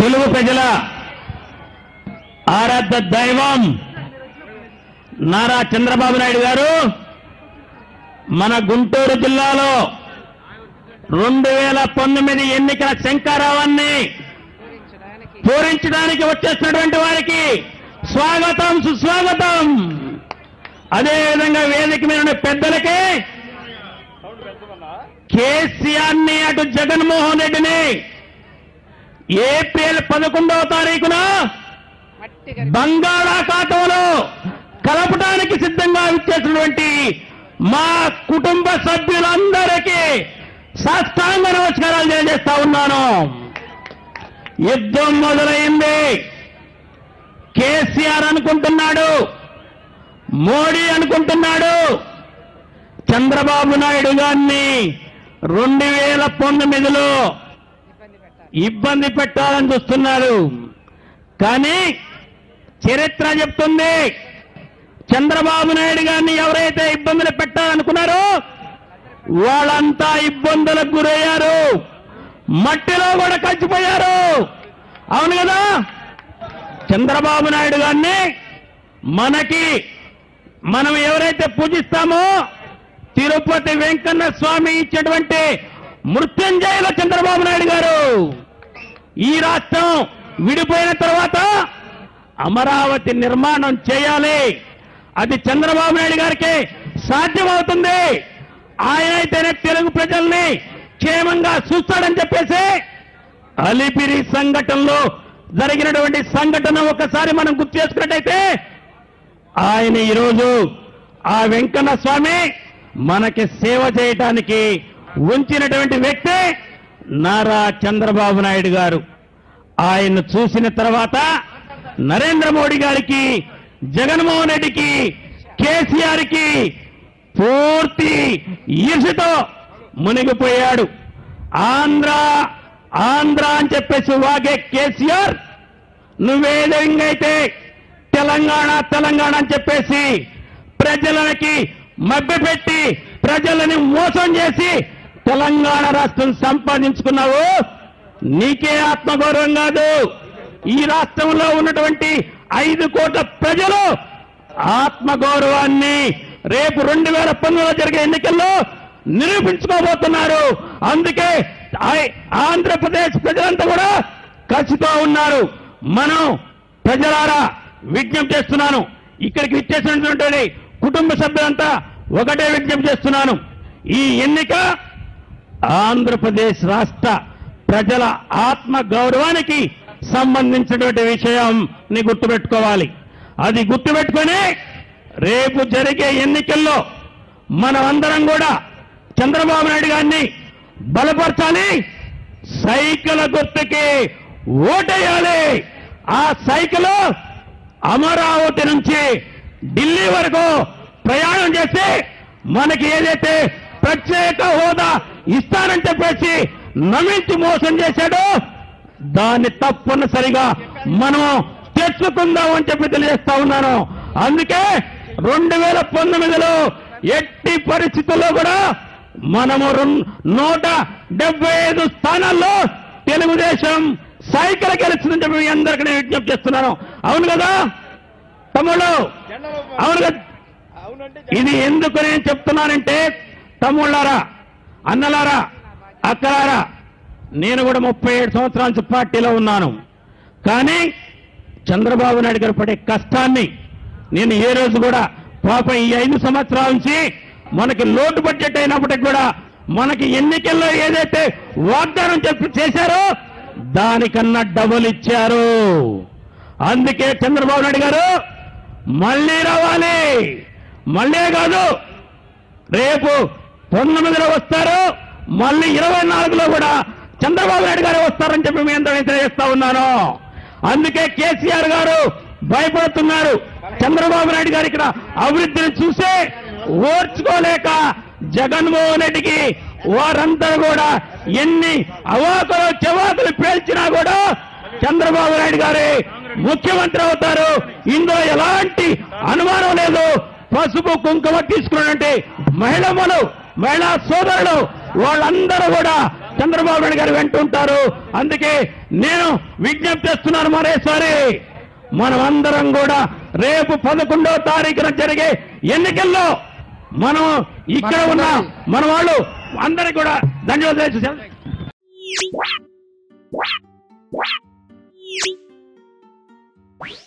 తెలుగు ప్రజల ఆరాధ్య దైవం నారా చంద్రబాబు నాయుడు గారు మన గుంటూరు జిల్లాలో రెండు వేల పంతొమ్మిది ఎన్నికల శంకారావాన్ని పూరించడానికి వచ్చేసినటువంటి వారికి స్వాగతం సుస్వాగతం అదేవిధంగా వేదిక మీద ఉన్న పెద్దలకి కేసీఆర్ ని అటు జగన్మోహన్ రెడ్డిని ఏప్రిల్ పదకొండవ తారీఖున బంగాళాఖాతంలో కలపడానికి సిద్ధంగా ఇచ్చేసినటువంటి మా కుటుంబ సభ్యులందరికీ సాష్టాంగ నమస్కారాలు తెలియజేస్తా ఉన్నాను యుద్ధం మొదలైంది కేసీఆర్ అనుకుంటున్నాడు మోడీ అనుకుంటున్నాడు చంద్రబాబు నాయుడు గారిని రెండు వేల పంతొమ్మిదిలో ఇబ్బంది పెట్టాలని చూస్తున్నారు కానీ చరిత్ర చెప్తుంది చంద్రబాబు నాయుడు గారిని ఎవరైతే ఇబ్బందులు పెట్టాలనుకున్నారో వాళ్ళంతా ఇబ్బందులకు గురయ్యారు మట్టిలో కూడా కలిసిపోయారు అవును కదా చంద్రబాబు నాయుడు గారిని మనకి మనం ఎవరైతే పూజిస్తామో తిరుపతి వెంకన్న స్వామి ఇచ్చినటువంటి మృత్యుంజయుల చంద్రబాబు నాయుడు గారు ఈ రాష్ట్రం విడిపోయిన తర్వాత అమరావతి నిర్మాణం చేయాలి అది చంద్రబాబు నాయుడు గారికి సాధ్యమవుతుంది ఆయన అయితేనే తెలుగు ప్రజల్ని క్షేమంగా చూస్తాడని చెప్పేసి అలిపిరి సంఘటనలో జరిగినటువంటి సంఘటన ఒకసారి మనం గుర్తు చేసుకున్నట్టయితే ఆయన ఈరోజు ఆ వెంకన్న స్వామి మనకి సేవ చేయటానికి ఉంచినటువంటి వ్యక్తి నారా చంద్రబాబు నాయుడు గారు ఆయన చూసిన తర్వాత నరేంద్ర మోడీ గారికి జగన్మోహన్ రెడ్డికి కేసీఆర్ కి పూర్తి ఈర్షతో మునిగిపోయాడు ఆంధ్ర ఆంధ్ర అని చెప్పేసి వాగే కేసీఆర్ నువ్వే విధంగా అయితే తెలంగాణ తెలంగాణ అని చెప్పేసి ప్రజలకి మభ్యపెట్టి ప్రజలని మోసం చేసి తెలంగాణ రాష్ట్రం సంపాదించుకున్నావు నీకే ఆత్మగౌరవం కాదు ఈ రాష్ట్రంలో ఉన్నటువంటి ఐదు కోట్ల ప్రజలు ఆత్మగౌరవాన్ని రేపు రెండు వేల పంతొమ్మిదిలో జరిగే ఎన్నికల్లో నిరూపించుకోబోతున్నారు అందుకే ఐ- ఆంధ్రప్రదేశ్ ప్రజలంతా కూడా కసితో ఉన్నారు మనం ప్రజలారా విజ్ఞప్తి చేస్తున్నాను ఇక్కడికి విచ్చేసినటువంటి కుటుంబ సభ్యులంతా ఒకటే విజ్ఞప్తి చేస్తున్నాను ఈ ఎన్నిక ఆంధ్రప్రదేశ్ రాష్ట్ర ప్రజల ఆత్మ గౌరవానికి సంబంధించినటువంటి విషయం ని గుర్తుపెట్టుకోవాలి అది గుర్తుపెట్టుకొని రేపు జరిగే ఎన్నికల్లో మనమందరం కూడా చంద్రబాబు నాయుడు గారిని బలపరచాలి సైకిల్ గుర్తుకి ఓటేయాలి ఆ సైకిల్ అమరావతి నుంచి ఢిల్లీ వరకు ప్రయాణం చేసి మనకి ఏదైతే ప్రత్యేక హోదా ఇస్తానని చెప్పేసి నమ్మించి మోసం చేశాడో దాన్ని తప్పనిసరిగా మనం తెచ్చుకుందాం అని చెప్పి తెలియజేస్తా ఉన్నాను అందుకే రెండు వేల పంతొమ్మిదిలో ఎట్టి పరిస్థితుల్లో కూడా మనము రెం- నూట డెబ్బై ఐదు స్థానాల్లో తెలుగుదేశం సైకిల్ గెలుస్తుందని చెప్పి మీ అందరికీ నేను విజ్ఞప్తి చేస్తున్నాను అవును కదా తమ్ముడు అవును కదా ఇది ఎందుకు నేను చెప్తున్నానంటే తమ్ముళ్ళారా అన్నలారా అక్కలారా నేను కూడా ముప్పై ఏడు సంవత్సరాల నుంచి పార్టీలో ఉన్నాను కానీ చంద్రబాబు నాయుడు గారు పడే కష్టాన్ని నేను ఏ రోజు కూడా పాపం ఈ ఐదు సంవత్సరాల నుంచి మనకి లోటు బడ్జెట్ అయినప్పటికి కూడా మనకి ఎన్నికల్లో ఏదైతే వాగ్దానం చెప్పి చేశారో దానికన్నా డబుల్ ఇచ్చారు అందుకే చంద్రబాబు నాయుడు గారు మళ్ళీ రావాలి మళ్ళీ కాదు రేపు పంతొమ్మిదిలో వస్తారు మళ్ళీ ఇరవై నాలుగులో కూడా చంద్రబాబు నాయుడు గారు వస్తారని చెప్పి మీ అందరూ తెలియజేస్తా ఉన్నాను అందుకే కేసీఆర్ గారు భయపడుతున్నారు చంద్రబాబు నాయుడు గారు ఇక్కడ అభివృద్ధిని చూసే ఓర్చుకోలేక జగన్మోహన్ రెడ్డికి వారందరూ కూడా ఎన్ని అవాకులు చెవాకులు పేల్చినా కూడా చంద్రబాబు నాయుడు గారే ముఖ్యమంత్రి అవుతారు ఇందులో ఎలాంటి అనుమానం లేదు పసుపు కుంకుమ తీసుకున్నటువంటి మహిళలు మహిళా సోదరులు వాళ్ళందరూ కూడా చంద్రబాబు నాయుడు గారు వెంట ఉంటారు అందుకే నేను విజ్ఞప్తి చేస్తున్నాను మరోసారి మనం అందరం కూడా రేపు పదకొండో తారీఖున జరిగే ఎన్నికల్లో మనం ఇక్కడ ఉన్న మన వాళ్ళు అందరికి కూడా ధన్యవాదాలు సెలవు-